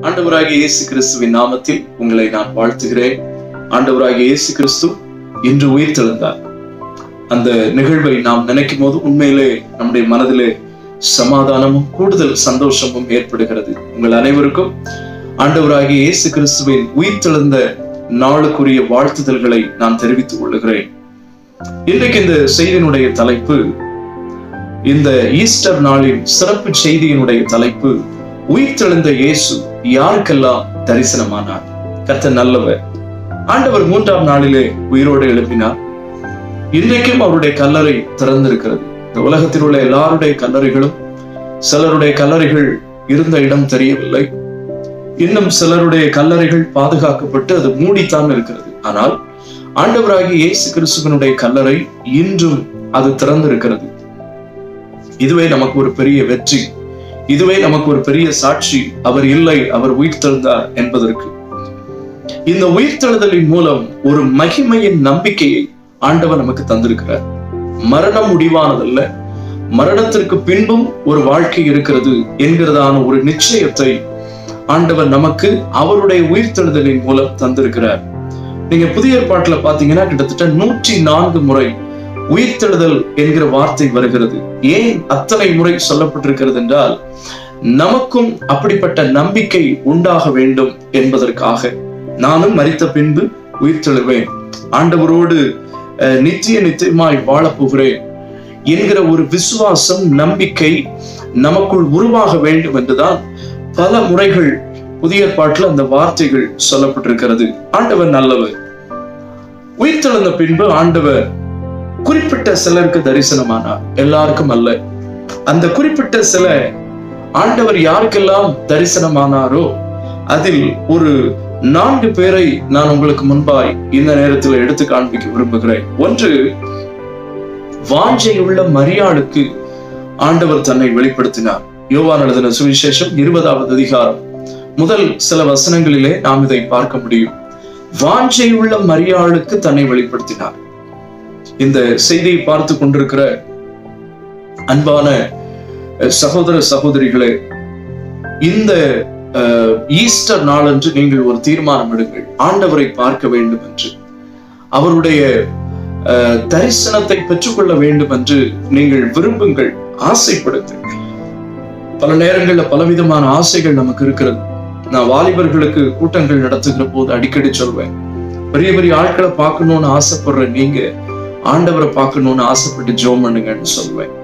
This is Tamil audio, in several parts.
ஆண்டவராகிய இயேசு கிறிஸ்துவின் நாமத்தில் உங்களை நான் வாழ்த்துகிறேன் ஆண்டவராகிய இயேசு கிறிஸ்து இன்று உயிர் தெழுந்தார் அந்த நிகழ்வை நாம் நினைக்கும் போது உண்மையிலே நம்முடைய மனதிலே சமாதானமும் கூடுதல் சந்தோஷமும் ஏற்படுகிறது உங்கள் அனைவருக்கும் ஆண்டவராகிய இயேசு கிறிஸ்துவின் உயிர் தெழுந்த நாளுக்குரிய வாழ்த்துதல்களை நான் தெரிவித்துக் கொள்ளுகிறேன் இன்றைக்கு இந்த செய்தியினுடைய தலைப்பு இந்த ஈஸ்டர் நாளின் சிறப்பு செய்தியினுடைய தலைப்பு உயிர்த்தெழுந்த இயேசு யாருக்கெல்லாம் தரிசனமானார் கர்த்தர் நல்லவர் ஆண்டவர் மூன்றாம் நாளிலே உயிரோடு எழுப்பினார் இன்றைக்கும் அவருடைய கல்லறை திறந்திருக்கிறது இந்த உலகத்தில் உள்ள எல்லாருடைய கல்லறைகளும் சிலருடைய கல்லறைகள் இருந்த இடம் தெரியவில்லை இன்னும் சிலருடைய கல்லறைகள் பாதுகாக்கப்பட்டு அது மூடித்தான் இருக்கிறது ஆனால் ஆண்டவராகிய இயேசு கிறிஸ்துவனுடைய கல்லறை இன்றும் அது திறந்திருக்கிறது இதுவே நமக்கு ஒரு பெரிய வெற்றி இதுவே நமக்கு ஒரு பெரிய சாட்சி அவர் இல்லை அவர் உயிர்த்தெழுந்தார் என்பதற்கு இந்த உயிர்த்தெழுதலின் மூலம் ஒரு மகிமையின் நம்பிக்கையை ஆண்டவர் நமக்கு தந்திருக்கிறார் மரணம் முடிவானதல்ல மரணத்திற்கு பின்பும் ஒரு வாழ்க்கை இருக்கிறது என்கிறதான ஒரு நிச்சயத்தை ஆண்டவர் நமக்கு அவருடைய உயிர்த்தெழுதலின் மூலம் தந்திருக்கிறார் நீங்க புதிய ஏற்பாட்டுல பாத்தீங்கன்னா கிட்டத்தட்ட நூற்றி நான்கு முறை உயிர்த்தெழுதல் என்கிற வார்த்தை வருகிறது ஏன் அத்தனை முறை சொல்லப்பட்டிருக்கிறது என்றால் நமக்கும் அப்படிப்பட்ட நம்பிக்கை உண்டாக வேண்டும் என்பதற்காக நானும் மறித்த பின்பு உயிர்த்தெழுவேன் ஆண்டவரோடு அஹ், நித்திய நித்தியமாய் வாழப் போகிறேன் என்கிற ஒரு விசுவாசம் நம்பிக்கை நமக்குள் உருவாக வேண்டும் என்றுதான் பல முறைகள் புதிய ஏற்பாட்டில் அந்த வார்த்தைகள் சொல்லப்பட்டிருக்கிறது ஆண்டவர் நல்லவர் உயிர்த்தெழுந்த பின்பு ஆண்டவர் குறிப்பிட்ட சிலருக்கு தரிசனமானார் எல்லாருக்கும் அல்ல அந்த குறிப்பிட்ட சில ஆண்டவர் யாருக்கெல்லாம் தரிசனமானாரோ அதில் ஒரு நான்கு பேரை நான் உங்களுக்கு முன்பாய் இந்த நேரத்தில் எடுத்து காண்பிக்க விரும்புகிறேன் ஒன்று வாஞ்சையுள்ள மரியாளுக்கு ஆண்டவர் தன்னை வெளிப்படுத்தினார் யோவான் எழுதின சுவிசேஷம் இருபதாவது அதிகாரம் முதல் சில வசனங்களிலே நாம் இதை பார்க்க முடியும் வாஞ்சையுள்ள மரியாளுக்கு தன்னை வெளிப்படுத்தினார் இந்த செய்தியை பார்த்து கொண்டிருக்கிற அன்பான அஹ், சகோதர சகோதரிகளே இந்த அஹ், ஈஸ்டர் நாளன்று நீங்கள் ஒரு தீர்மானம் எடுங்கள் ஆண்டவரை பார்க்க வேண்டும் என்று அவருடைய அஹ், தரிசனத்தை பெற்றுக்கொள்ள வேண்டும் என்று நீங்கள் விரும்புங்கள் ஆசைப்படுங்கள் பல நேரங்கள்ல பலவிதமான ஆசைகள் நமக்கு இருக்கிறது நான் வாலிபர்களுக்கு கூட்டங்கள் நடத்துகிற போது அடிக்கடி சொல்வேன் பெரிய பெரிய ஆட்களை பார்க்கணும்னு ஆசைப்படுற நீங்க ஆண்டவரை பார்க்கணும்னு ஆசைப்பட்டு ஜோம் பண்ணுங்கன்னு சொல்லுவேன்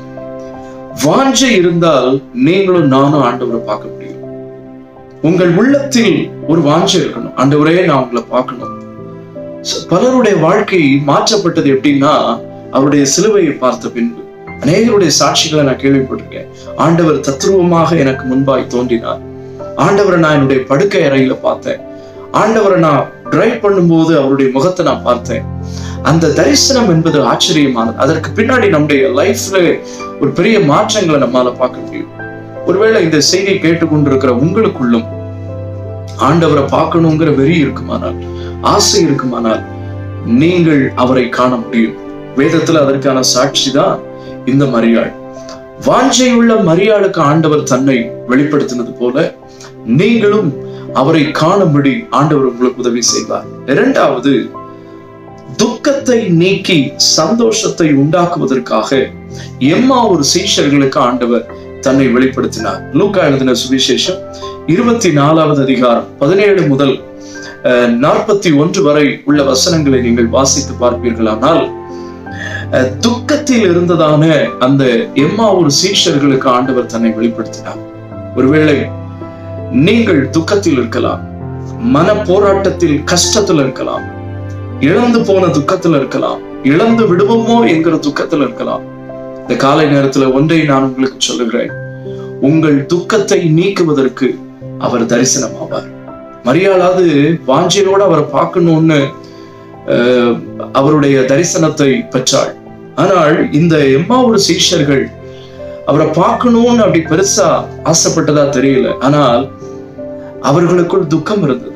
வாஞ்சை இருந்தால் நீங்களும் நானும் ஆண்டவரை பார்க்க முடியும் உங்கள் உள்ளத்தில் ஒரு வாஞ்சை இருக்கணும் ஆண்டவரே நான் உங்களை பார்க்கணும் So, பலருடைய வாழ்க்கை மாற்றப்பட்டது எப்படின்னா அவருடைய சிலுவையை பார்த்த பின்பு அநேகருடைய சாட்சிகளை நான் கேள்விப்பட்டிருக்கேன் ஆண்டவர் தத்ரூபமாக எனக்கு முன்பாய் தோன்றினார் ஆண்டவரை நான் என்னுடைய படுக்கை அறையில பார்த்தேன் ஆண்டவரை நான் டிரைவ் பண்ணும்போது அவருடைய முகத்தை நான் பார்த்தேன் அந்த தரிசனம் என்பது ஆச்சரியமானது அதற்கு பின்னாடி நம்முடைய லைஃப்ல ஒரு பெரிய மாற்றங்களை நம்மால பார்க்க முடியும் ஒருவேளை இந்த செய்தியை கேட்டுக்கொண்டிருக்கிற உங்களுக்குள்ளும் ஆண்டவரை பார்க்கணுங்கிற வெறி இருக்குமானால் ஆசை இருக்குமானால் நீங்கள் அவரை காண முடியும் வேதத்துல அதற்கான சாட்சி தான் இந்த மரியாள் வாஞ்சையுள்ள மரியாளுக்கு ஆண்டவர் தன்னை வெளிப்படுத்தினது போல நீங்களும் அவரை காணும்படி ஆண்டவர் உங்களுக்கு உதவி செய்வார் இரண்டாவது துக்கத்தை நீக்கி சந்தோஷத்தை உண்டாக்குவதற்காக எம்மா ஒரு சீஷர்களுக்கு ஆண்டவர் தன்னை வெளிப்படுத்தினார் லூக்கா எழுதின சுவிசேஷம் இருபத்தி நாலாவது அதிகாரம் பதினேழு முதல் நாற்பத்தி ஒன்று வரை உள்ள வசனங்களை நீங்கள் வாசித்து பார்ப்பீர்களானால் அஹ், துக்கத்தில் இருந்ததான அந்த எம்மா ஒரு சீஷர்களுக்கு ஆண்டவர் தன்னை வெளிப்படுத்தினார் ஒருவேளை நீங்கள் துக்கத்தில் இருக்கலாம் மன போராட்டத்தில் கஷ்டத்தில் இருக்கலாம் இழந்து போன துக்கத்தில் இருக்கலாம் இழந்து விடுவோமோ என்கிற துக்கத்தில் இருக்கலாம் இந்த காலை நேரத்துல ஒன்றை நான் உங்களுக்கு சொல்லுகிறேன் உங்கள் துக்கத்தை நீக்குவதற்கு அவர் தரிசனமாவார் மரியாளாவது வாஞ்சையோட அவரை பார்க்கணும்னு அஹ், அவருடைய தரிசனத்தை பெற்றாள் ஆனால் இந்த எம்மாவூர் சீஷர்கள் அவரை பார்க்கணும்னு அப்படி பெருசா ஆசைப்பட்டதா தெரியல ஆனால் அவர்களுக்குள் துக்கம் இருந்தது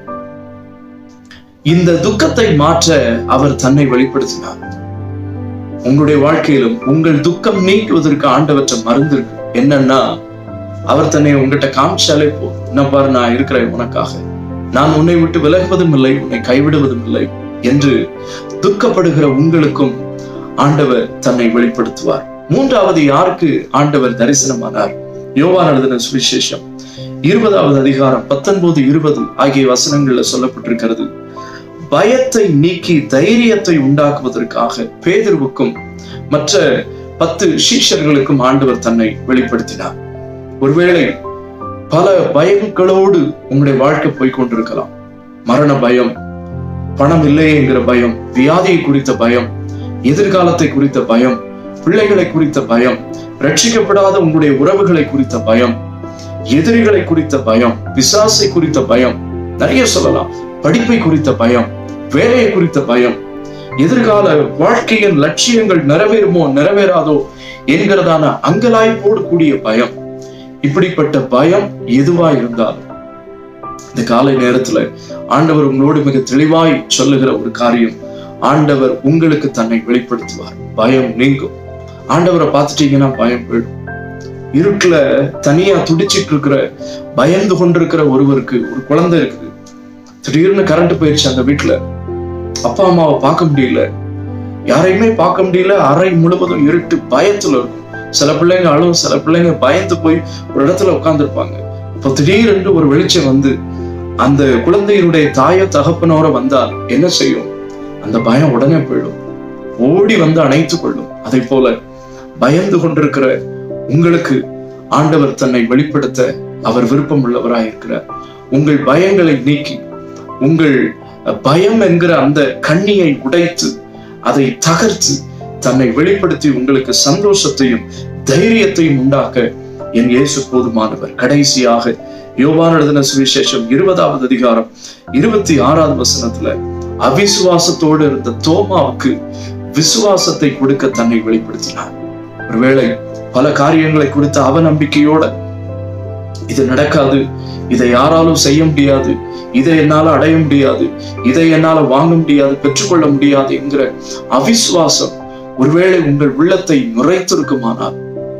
இந்த துக்கத்தை மாற்ற அவர் தன்னை வெளிப்படுத்தினார் உங்களுடைய வாழ்க்கையிலும் உங்கள் துக்கம் நீக்குவதற்கு ஆண்டவற்ற மருந்து இருக்கு என்னன்னா அவர் தன்னை உங்ககிட்ட காமிச்சாலே போ என்ன பாரு நான் இருக்கிறேன் உனக்காக நான் உன்னை விட்டு விலகுவதும் இல்லை உன்னை கைவிடுவதும் இல்லை என்று துக்கப்படுகிற உங்களுக்கும் ஆண்டவர் தன்னை வெளிப்படுத்துவார் மூன்றாவது யாருக்கு ஆண்டவர் தரிசனமானார் யோவான் எழுதின சுவிசேஷம் இருபதாவது அதிகாரம் பத்தொன்பது இருபது ஆகிய வசனங்கள்ல சொல்லப்பட்டிருக்கிறது பயத்தை நீக்கி தைரியத்தை உண்டாக்குவதற்காக பேதர்வுக்கும் மற்ற பத்து சீஷர்களுக்கும் ஆண்டவர் தன்னை வெளிப்படுத்தினார் ஒருவேளை பல பயங்களோடு உங்களுடைய வாழ்க்கை போய் கொண்டிருக்கலாம் மரண பயம் பணம் இல்லையேங்கிற பயம் வியாதியை குறித்த பயம் எதிர்காலத்தை குறித்த பயம் பிள்ளைகளை குறித்த பயம் ரட்சிக்கப்படாத உங்களுடைய உறவுகளை குறித்த பயம் எதிரிகளை குறித்த பயம் பிசாசை குறித்த பயம் நிறைய சொல்லலாம் படிப்பை குறித்த பயம் வேலையை குறித்த பயம் எதிர்கால வாழ்க்கையின் லட்சியங்கள் நிறைவேறுமோ நிறைவேறாதோ என்கிறதான அங்கலாய்ப்போடு கூடிய பயம் இப்படிப்பட்ட பயம் எதுவா இருந்தாலும் இந்த காலை நேரத்துல ஆண்டவர் உங்களோடு மிக தெளிவாய் சொல்லுகிற ஒரு காரியம் ஆண்டவர் உங்களுக்கு தன்னை வெளிப்படுத்துவார் பயம் நீங்கும் ஆண்டவரை பார்த்துட்டீங்கன்னா பயம் போயிடும் இருட்டுல தனியா துடிச்சிட்டு இருக்கிற பயந்து கொண்டிருக்கிற ஒருவருக்கு ஒரு குழந்தை இருக்குது திடீர்னு கரண்ட் போயிடுச்சு அந்த வீட்டுல அப்பா அம்மாவை பார்க்க முடியல யாரையுமே பார்க்க முடியல அறை முழுவதும் இருட்டு பயத்துல இருக்கும் சில பிள்ளைங்க அழுவும் சில பிள்ளைங்க பயந்து போய் ஒரு இடத்துல உட்கார்ந்துருப்பாங்க இப்போ திடீரென்று ஒரு வெளிச்சம் வந்து அந்த குழந்தையினுடைய தாயோ தகப்பனோர வந்தால் என்ன செய்யும் அந்த பயம் உடனே போயிடும் ஓடி வந்து அணைத்துக் கொள்ளும் அதை போல பயந்து கொண்டிருக்கிற உங்களுக்கு ஆண்டவர் தன்னை வெளிப்படுத்த அவர் விருப்பம் உள்ளவராய் இருக்கிறார் உங்கள் பயங்களை நீக்கி உங்கள் பயம் என்கிற அந்த கண்ணியை உடைத்து அதை தகர்த்து தன்னை வெளிப்படுத்தி உங்களுக்கு சந்தோஷத்தையும் தைரியத்தையும் உண்டாக்க என் இயேசு போதுமானவர் கடைசியாக யோவான் எழுதின சுவிசேஷம் இருபதாவது அதிகாரம் இருபத்தி ஆறாவது வசனத்துல அவிசுவாசத்தோடு இருந்த தோமாவுக்கு விசுவாசத்தை கொடுக்க தன்னை வெளிப்படுத்தினார் ஒருவேளை பல காரியங்களை குறித்த அவநம்பிக்கையோட இது நடக்காது இதை யாராலும் செய்ய முடியாது இதை என்னால அடைய முடியாது இதை என்னால வாங்க முடியாது பெற்றுக்கொள்ள முடியாது என்கிற அவிசுவாசம் ஒருவேளை உங்கள் உள்ளத்தை நுரைத்திருக்குமானால்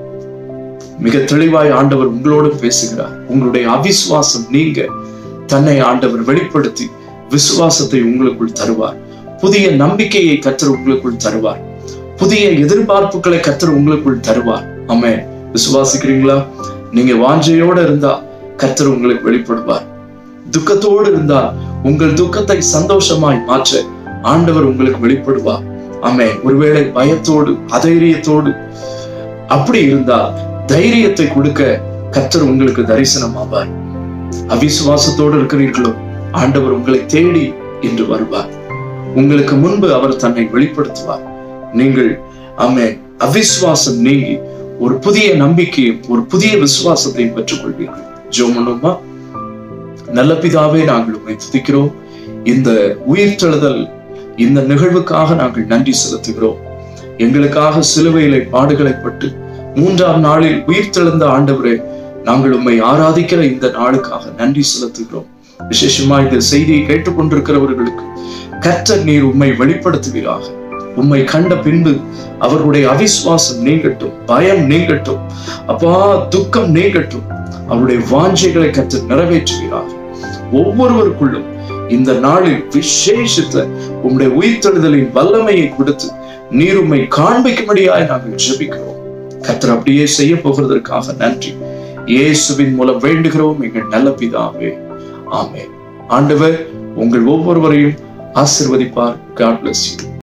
மிக தெளிவாய் ஆண்டவர் உங்களோடு பேசுகிறார் உங்களுடைய அவிசுவாசம் நீங்க தன்னை ஆண்டவர் வெளிப்படுத்தி விசுவாசத்தை உங்களுக்குள் தருவார் புதிய நம்பிக்கையை கத்தர் உங்களுக்குள் தருவார் புதிய எதிர்பார்ப்புகளை கத்தர் உங்களுக்குள் தருவார் அம்மே விசுவாசிக்கிறீங்களா நீங்க வாஞ்சையோட இருந்தா கத்தர் உங்களுக்கு வெளிப்படுவார் துக்கத்தோடு இருந்தால் உங்கள் துக்கத்தை சந்தோஷமாய் மாற்ற ஆண்டவர் உங்களுக்கு வெளிப்படுவார் ஆமே ஒருவேளை பயத்தோடு அதைரியத்தோடு அப்படி இருந்தால் தைரியத்தை கொடுக்க கத்தர் உங்களுக்கு தரிசனம் ஆவார் அவிசுவாசத்தோடு இருக்கிறீர்களோ ஆண்டவர் உங்களை தேடி என்று வருவார் உங்களுக்கு முன்பு அவர் தன்னை வெளிப்படுத்துவார் நீங்கள் ஆமே அவிசுவாசம் நீங்கி ஒரு புதிய நம்பிக்கையும் ஒரு புதிய விசுவாசத்தையும் பெற்றுக் கொள்வீர்கள் ஜோமனுமா நல்ல பிதாவே நாங்கள் உண்மை துதிக்கிறோம் இந்த உயிர்த்தெழுதல் இந்த நிகழ்வுக்காக நாங்கள் நன்றி செலுத்துகிறோம் எங்களுக்காக சிலுவையிலே பாடுகளை பட்டு மூன்றாம் நாளில் உயிர்த்தெழுந்த ஆண்டவரே நாங்கள் உண்மை ஆராதிக்கிற இந்த நாளுக்காக நன்றி செலுத்துகிறோம் விசேஷமா இந்த செய்தியை கேட்டுக்கொண்டிருக்கிறவர்களுக்கு கற்ற நீர் உண்மை வெளிப்படுத்துவீராக உம்மை கண்ட பின்பு அவர்களுடைய அவிசுவாசம் நீங்கட்டும் பயம் நீங்கட்டும் அப்பா துக்கம் நீங்கட்டும் அவருடைய வாஞ்சைகளை கற்று நிறைவேற்றுவீராக ஒவ்வொருவருக்குள்ளும் இந்த நாளில் விசேஷத்துல உம்முடைய உயிர்த்தெழுதலின் வல்லமையை கொடுத்து நீர் உம்மை காண்பிக்கும்படியாய் நாங்கள் ஜெபிக்கிறோம் கத்தர் அப்படியே செய்ய போகிறதற்காக நன்றி இயேசுவின் மூலம் வேண்டுகிறோம் எங்கள் நல்ல பிதாவே ஆமே ஆண்டவர் உங்கள் ஒவ்வொருவரையும் ஆசிர்வதிப்பார் காட் பிளஸ் யூ